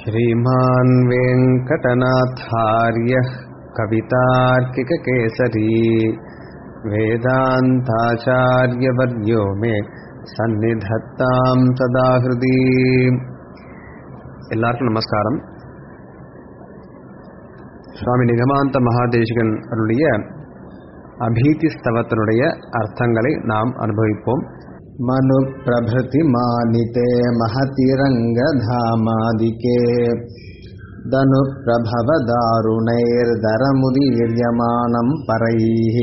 श्रीमान् वेङ्कटनाथार्यः कवितार्किककेसरी वेदान्ताचार्यवर्यो मे சந்நிதத்தாம் சதா ஹிருதி எல்லாருக்கும் நமஸ்காரம் சுவாமி நிகமாந்த மகாதேசிகன் அருளிய அபீதி ஸ்தவத்தினுடைய அர்த்தங்களை நாம் அனுபவிப்போம் மனு பிரபிருதி மானிதே மகதிரங்கதாமாதிகே தனு பிரபவ தாருணைர்தரமுதீர்யமானம் பரைः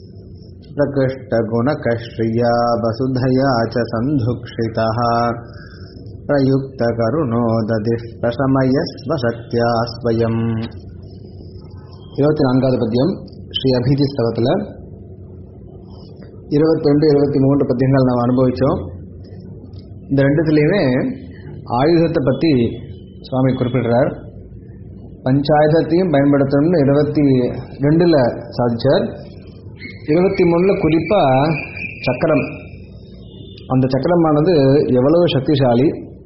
प्रकृष्टगुणकश्रिया वसुधया च सन्धुक्षितः प्रयुक्तकरुणो ददिः प्रशमयस्व शक्त्या स्वयम् இருபத்தி நான்காவது பத்தியம் ஸ்ரீ அபிதி ஸ்தவத்தில் இருபத்தி ரெண்டு இருபத்தி மூன்று பத்தியங்கள் நாம் அனுபவித்தோம் இந்த ரெண்டுத்துலேயுமே ஆயுதத்தை பற்றி சுவாமி குறிப்பிடுறார் பஞ்சாயுதத்தையும் பயன்படுத்தணும்னு இருபத்தி ரெண்டில் சாதிச்சார் இருபத்தி மூணில் குறிப்பாக சக்கரம் அந்த சக்கரமானது எவ்வளவு சக்திசாலி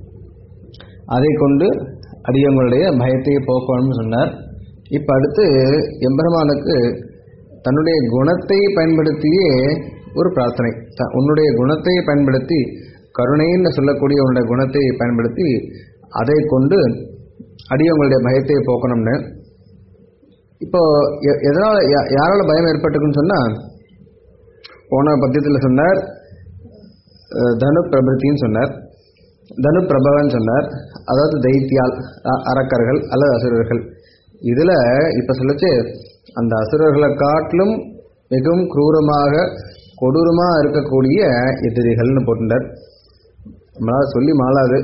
அதை கொண்டு அடியவங்களுடைய பயத்தை போக்கணும்னு சொன்னார் இப்போ அடுத்து எம்பெருமானுக்கு தன்னுடைய குணத்தை பயன்படுத்தியே ஒரு பிரார்த்தனை த உன்னுடைய குணத்தை பயன்படுத்தி கருணைன்னு சொல்லக்கூடிய உன்னுடைய குணத்தை பயன்படுத்தி அதை கொண்டு அடியவங்களுடைய பயத்தை போக்கணும்னு இப்போ எதனால் யாரால பயம் ஏற்பட்டுக்குன்னு சொன்னால் போன பத்தியத்தில் சொன்னார் தனு பிரபத்தின்னு சொன்னார் தனு பிரபவன் சொன்னார் அதாவது தைத்தியால் அரக்கர்கள் அல்லது அசுரர்கள் இதில் இப்போ சொல்லச்சு அந்த அசுரர்களை காட்டிலும் மிகவும் குரூரமாக கொடூரமாக இருக்கக்கூடிய எதிரிகள்னு போட்டுட்டார் நம்மளால் சொல்லி மாளாது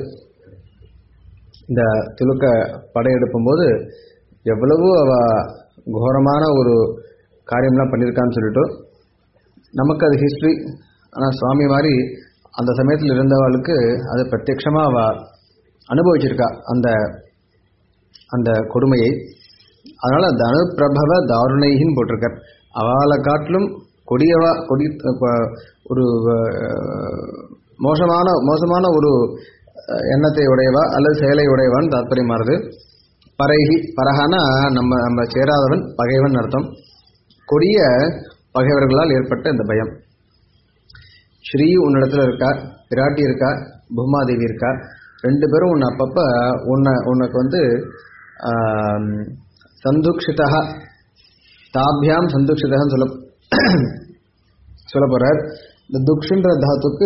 இந்த துலுக்க படையெடுப்பும் போது எவ்வளவு அவ கோரமான ஒரு காரியம்லாம் பண்ணியிருக்கான்னு சொல்லிட்டு நமக்கு அது ஹிஸ்ட்ரி ஆனால் சுவாமி மாதிரி அந்த சமயத்தில் இருந்தவளுக்கு அது பிரத்யக்ஷமாக அவ அனுபவிச்சிருக்கா அந்த அந்த கொடுமையை அதனால் தனு பிரபவ தாருணைகின்னு போட்டிருக்கார் அவளை காட்டிலும் கொடியவா கொடி ஒரு மோசமான மோசமான ஒரு எண்ணத்தை உடையவா அல்லது செயலை உடையவான்னு தாத்பரியமானது பறைகி பரகானா நம்ம நம்ம சேராதவன் பகைவன் அர்த்தம் கொடிய பகைவர்களால் ஏற்பட்ட இந்த பயம் ஸ்ரீ உன்னிடத்துல இருக்கா பிராட்டி இருக்கா பூமாதேவி இருக்கா ரெண்டு பேரும் உன்னை அப்பப்போ உன்னை உனக்கு வந்து சந்துக்ஷிதா தாபியாம் சந்துக்ஷிதன்னு சொல்ல சொல்ல போறார் இந்த துக்ஷின்ற தாத்துக்கு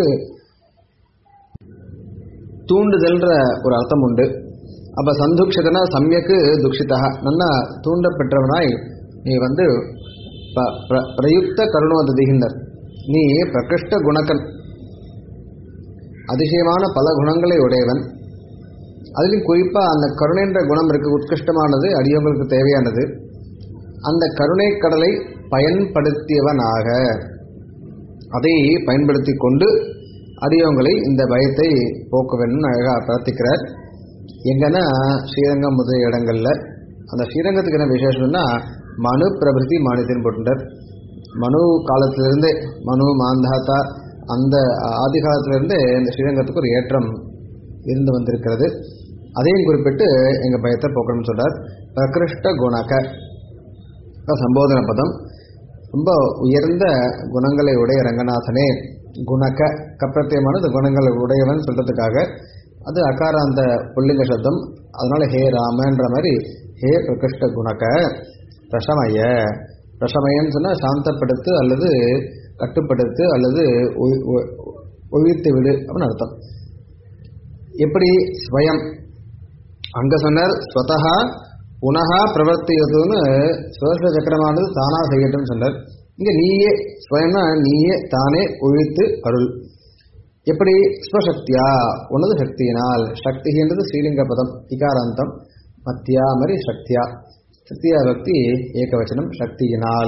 தூண்டுதல்ன்ற ஒரு அர்த்தம் உண்டு அப்போ சந்துக்ஷிதனா சமயக்கு துக்ஷிதா நல்லா தூண்டப்பெற்றவனாய் நீ வந்து பிரயுக்த கருணோததிகின்னர் நீ பிரகிருஷ்ட குணக்கன் அதிசயமான பல குணங்களை உடையவன் அதிலும் குறிப்பாக அந்த கருணைன்ற குணம் இருக்கு உத்கிருஷ்டமானது அடியவங்களுக்கு தேவையானது அந்த கருணை கடலை பயன்படுத்தியவனாக அதை பயன்படுத்தி கொண்டு அடியவங்களை இந்த பயத்தை போக்க வேணும்னு அழகாக பிரார்த்திக்கிறார் எங்கன்னா ஸ்ரீரங்கம் முதலிய இடங்களில் அந்த ஸ்ரீரங்கத்துக்கு என்ன விசேஷம்னா மனு பிரபிருதி மானியத்தின் போட்டுட்டார் மனு காலத்திலிருந்தே மனு மாந்தாத்தா அந்த ஆதி காலத்திலிருந்தே இந்த ஸ்ரீரங்கத்துக்கு ஒரு ஏற்றம் இருந்து வந்திருக்கிறது அதையும் குறிப்பிட்டு எங்கள் பயத்தை போக்கணும்னு சொல்றார் பிரகிருஷ்ட குணக சம்போதன பதம் ரொம்ப உயர்ந்த குணங்களை உடைய ரங்கநாதனே குணக கப்பிரத்தியமானது குணங்களை உடையவன் சொல்றதுக்காக அது அகாராந்த புல்லிங்க சப்தம் அதனால ஹே ராமன்ற மாதிரி ஹே பிரகிருஷ்ட குணக பிரசமய பிரசமயன்னு சொன்னால் சாந்தப்படுத்து அல்லது கட்டுப்படுத்து அல்லது ஒழித்து விடு அப்படின்னு அர்த்தம் எப்படி ஸ்வயம் அங்க சொன்னார் ஸ்வதா புனகா பிரவர்த்தியதுன்னு சுதர்சன சக்கரமானது தானா செய்யட்டும் சொன்னார் இங்க நீயே ஸ்வயம்னா நீயே தானே ஒழித்து அருள் எப்படி ஸ்வசக்தியா உனது சக்தியினால் சக்தி என்றது ஸ்ரீலிங்க பதம் இகாராந்தம் மத்தியா மாதிரி சக்தியா சக்தியா பக்தி ஏகவச்சனம் சக்தியினால்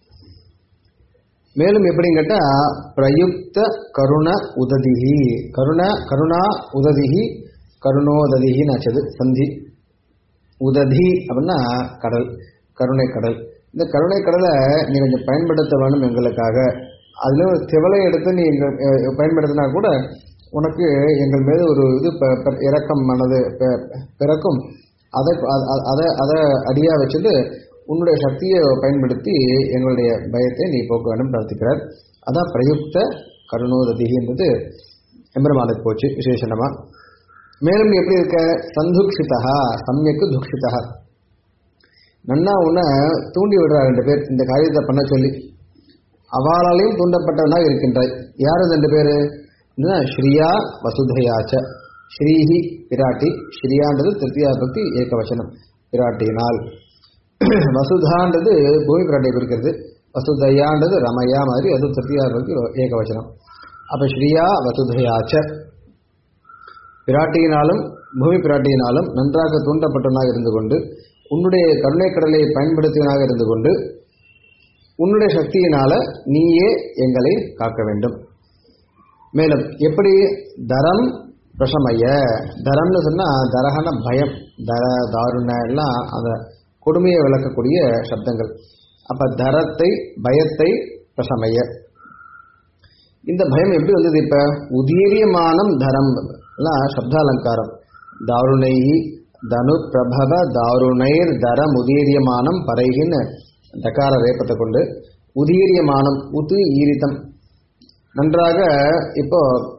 மேலும் எப்படின்னு கேட்டா பிரயுக்த கருண உததிகி கருண கருணா உததிகி கருணோததிகின்னு ஆச்சது சந்தி உததி அப்படின்னா கடல் கருணை கடல் இந்த கருணை கடலை நீ கொஞ்சம் பயன்படுத்த வேணும் எங்களுக்காக அதில் ஒரு திவலை எடுத்து நீ இங்கே பயன்படுத்தினா கூட உனக்கு எங்கள் மீது ஒரு இது ப- ப- இரக்கம் மனது ப- பிறக்கும் அதை அ- அதை அதை அடியா வச்சுட்டு உன்னுடைய சக்தியை பயன்படுத்தி எங்களுடைய பயத்தை நீ போக்க வேண்டும் பிரார்த்திக்கிறார் அதான் பிரயுக்த கருணோததின்றது எம்பெருமானுக்கு போச்சு விசேஷமா மேலும் நீ எப்படி இருக்க சந்துக்ஷிதா சமயக்கு துக்ஷிதா நன்னா உன்னை தூண்டி விடுறா ரெண்டு பேர் இந்த காரியத்தை பண்ண சொல்லி அவளாலையும் தூண்டப்பட்டவனாக இருக்கின்றாய் யார் அது ரெண்டு பேரு என்ன, ஸ்ரீயா வசுதையாச்ச ஸ்ரீஹி பிராட்டி ஸ்ரீயான்றது திருத்தியா பக்தி ஏகவசனம் பிராட்டியினால் வசுதான்றது பூமி பிராட்டியை குறிக்கிறது வசுதையான்றது ரமயா மாதிரி அது திருத்தியா பக்தி ஏகவசனம் அப்ப ஸ்ரீயா வசுதையாச்ச பிராட்டியினாலும் பூமி பிராட்டியினாலும் நன்றாக தூண்டப்பட்டவனாக இருந்து கொண்டு உன்னுடைய கருணை கடலை பயன்படுத்தியவனாக இருந்து கொண்டு உன்னுடைய சக்தியினால நீயே எங்களை காக்க வேண்டும் மேலும் எப்படி தரம் பிரசமய தரம்னு சொன்னா தரகன பயம் தர தாருண எல்லாம் அந்த கொடுமையை விளக்கக்கூடிய சப்தங்கள் அப்ப தரத்தை பயத்தை பிரசமய இந்த பயம் எப்படி வந்தது இப்ப உதீரியமானம் தரம் எல்லாம் சப்தாலங்காரம் தாருணை தனு பிரபவ தாருணைர் தரம் உதீரியமானம் பறைகின்னு தகார ரேப்பத்தை கொண்டு உதீரியமானம் உது ஈரித்தம் நன்றாக இப்போ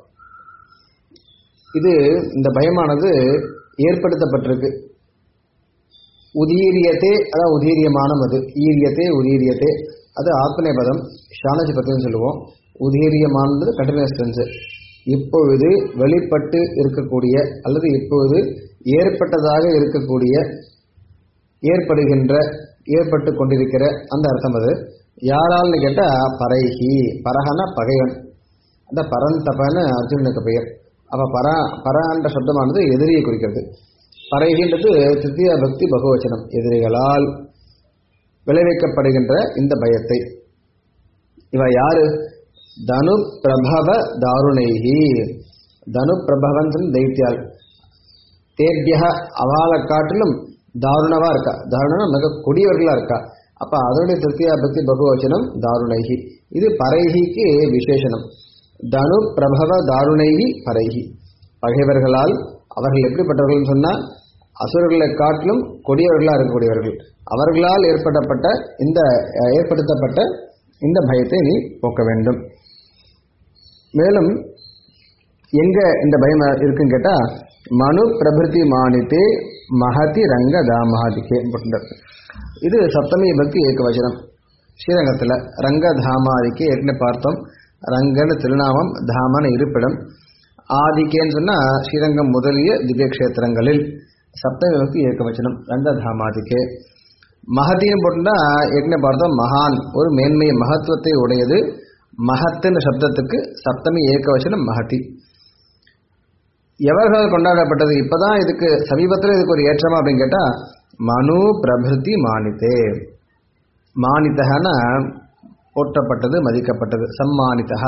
இது இந்த பயமானது ஏற்படுத்தப்பட்டிருக்கு உதீரியத்தே அதான் உதீரியமானம் அது ஈரியத்தே உதீரியத்தே அது ஆத்மநேபதம் ஷானஜி பத்தின்னு சொல்லுவோம் உதீரியமானது கண்டினியூஸ் டென்ஸ் இப்பொழுது வெளிப்பட்டு இருக்கக்கூடிய அல்லது இப்பொழுது ஏற்பட்டதாக இருக்கக்கூடிய ஏற்படுகின்ற ஏற்பட்டு கொண்டிருக்கிற அந்த அர்த்தம் அது யாரால்னு கேட்டா பறைகி பரகன பகைவன் அந்த பரந்தபன்னு அர்ஜுனனுக்கு பெயர் அப்ப பர பரன்ற சப்தமானது எதிரியை குறிக்கிறது பறைகின்றது திருத்தியா பக்தி பகுவச்சனம் எதிரிகளால் விளைவிக்கப்படுகின்ற இந்த பயத்தை இவ யாரு தனு பிரபவ தாருணைகி தனு பிரபவன் தைத்தியால் தேபிய அவளை காட்டிலும் தாருணவா இருக்கா தாருணனா மிக கொடியவர்களா இருக்கா அப்ப அதனுடைய திருத்தியா பக்தி பகுவச்சனம் தாருணைகி இது பறைகிக்கு விசேஷனம் தனு பிரபவ தாருணைகி பறைகி பகைவர்களால் அவர்கள் எப்படிப்பட்டவர்கள் சொன்னா அசுரர்களை காட்டிலும் கொடியவர்களா இருக்கக்கூடியவர்கள் அவர்களால் ஏற்படப்பட்ட இந்த அஹ், ஏற்படுத்தப்பட்ட இந்த பயத்தை நீ போக்க வேண்டும் மேலும் எங்க இந்த பயம் இருக்குன்னு கேட்டா மனு பிரபிருதி மானித்தே மகதி ரங்க தாமாதிக்கே போட்டிருக்கு. இது சப்தமி பக்தி ஏகவசனம் ஸ்ரீரங்கத்தில் ரங்க தாமாதிக்கு ஏற்கனவே பார்த்தோம் ரங்கன்னு திருநாமம் தாமன இருப்பிடம் ஆதிக்கேன்னு சொன்னா ஸ்ரீரங்கம் முதலிய திவ்ய கஷேத்திரங்களில் சப்தமி பக்தி ஏகவசனம் ரங்க தாமாதிக்கே மகதின்னு போட்டுனா ஏற்கனவே பார்த்தோம் மகான் ஒரு மேன்மை மகத்துவத்தை உடையது மகத்துன்னு சப்தத்துக்கு சப்தமி ஏகவசனம் மகதி எவர்களால் கொண்டாடப்பட்டது இப்பதான் இதுக்கு சமீபத்தில் இதுக்கு ஒரு ஏற்றமா அப்படின்னு கேட்டா மனு பிரபிருதி மானித்தே மானித்தகன போற்றப்பட்டது மதிக்கப்பட்டது சம்மானித்தகா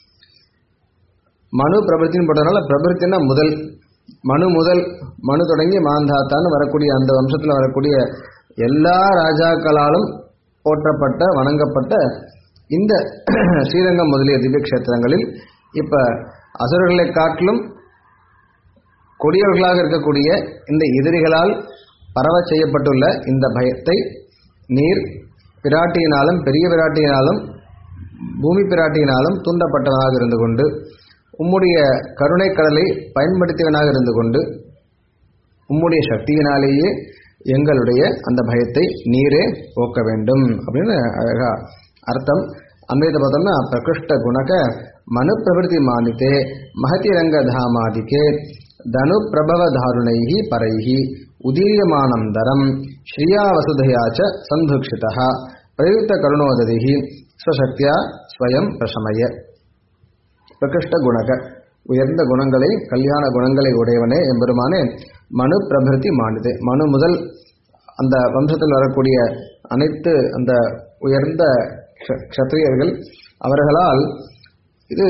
மனு பிரபிருத்தின்னு போட்டதுனால பிரபிருத்தினா முதல் மனு முதல் மனு தொடங்கி மாந்தாத்தான்னு வரக்கூடிய அந்த வம்சத்தில் வரக்கூடிய எல்லா ராஜாக்களாலும் போற்றப்பட்ட வணங்கப்பட்ட இந்த ஸ்ரீரங்கம் முதலிய திவ்ய கஷேத்திரங்களில் இப்ப அசுரர்களை காட்டிலும் கொடியவர்களாக இருக்கக்கூடிய இந்த எதிரிகளால் பரவச் செய்யப்பட்டுள்ள இந்த பயத்தை நீர் பிராட்டியினாலும் பெரிய பிராட்டியினாலும் பூமி பிராட்டியினாலும் தூண்டப்பட்டவனாக இருந்து கொண்டு உம்முடைய கருணை கடலை பயன்படுத்தியவனாக இருந்து கொண்டு உம்முடைய சக்தியினாலேயே எங்களுடைய அந்த பயத்தை நீரே போக்க வேண்டும் அப்படின்னு அழகா அர்த்தம் அன்வைத பார்த்தோம்னா பிரகிருஷ்ட குணக மனு பிரவருத்தி மானித்தே மகதி ரங்க தாமாதிக்கே தனு பிரபவ தாருணைஹி பரைஹி உதீரியமானம் தரம் ஸ்ரீயா வசுதையாச்ச சந்துக்ஷிதா பிரயுக்த கருணோததிஹி ஸ்வசக்தியா ஸ்வயம் பிரசமய பிரகிருஷ்ட குணக உயர்ந்த குணங்களை கல்யாண குணங்களை உடையவனே எம்பெருமானே மனு பிரபிருத்தி மானிதே மனு முதல் அந்த வம்சத்தில் வரக்கூடிய அனைத்து அந்த உயர்ந்த க்ஷ- க்ஷத்ரியர்கள் அவர்களால் இது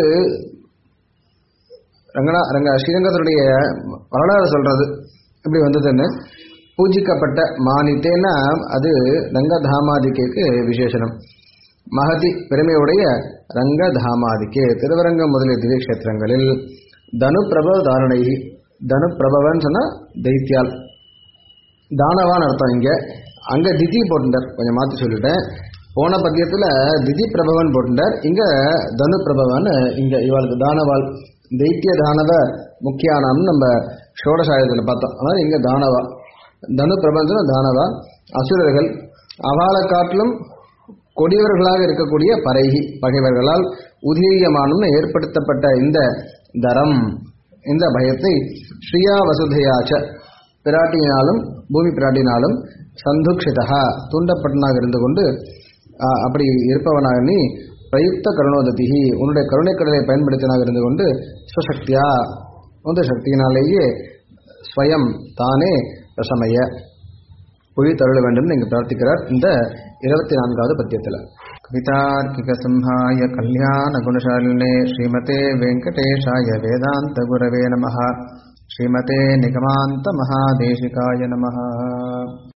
ரங்கனா ரங்க ஸ்ரீரங்கத்தினுடைய வரலாறு சொல்றது இப்படி வந்ததுன்னு பூஜிக்கப்பட்ட மானித்தேன்னா அது ரங்கதாமாதிக்கு விசேஷனம் மகதி பெருமையுடைய ரங்கதாமாதிக்கே திருவரங்கம் முதலிய திவ்ய கஷேத்திரங்களில் தனு பிரபவ தாரணை தனு பிரபவன்னு சொன்னா தைத்தியால் தானவான் அர்த்தம் இங்க அங்க திதி போட்டுட்டார் கொஞ்சம் மாத்தி சொல்லிட்டேன் போன பத்தியத்துல திதி பிரபவன் போட்டுட்டார் இங்க தனு பிரபவன் இங்க இவளுக்கு தானவாள் தைத்திய தானவ முக்கியானம்னு நம்ம ஷோடசாயத்துல பார்த்தோம் அதாவது இங்க தானவா தனு பிரபஞ்சன தானவா அசுரர்கள் அவளை காட்டிலும் கொடியவர்களாக இருக்கக்கூடிய பறைகி பகைவர்களால் உதீரியமானும் ஏற்படுத்தப்பட்ட இந்த தரம் இந்த பயத்தை ஸ்ரீயா வசுதையாச்ச பிராட்டியினாலும் பூமி பிராட்டினாலும் சந்துக்ஷிதா தூண்டப்பட்டனாக இருந்து கொண்டு ஆ, அப்படி இருப்பவனாக நீ பிரயுக்த கருணோததிகி உன்னுடைய கருணைக்கடலை பயன்படுத்தினாக இருந்து கொண்டு ஸ்வசக்தியா உந்த சக்தியினாலேயே ஸ்வயம் தானே ரசமய பொழி தருள வேண்டும் இங்கு பிரார்த்திக்கிறார் இந்த இருபத்தி நான்காவது பத்தியத்தில் கவிதார்க்கிக சிம்ஹாய கல்யாண குணசாலினே ஸ்ரீமதே வெங்கடேஷாய வேதாந்த குரவே நம ஸ்ரீமதே நிகமாந்த மகாதேசிகாய நம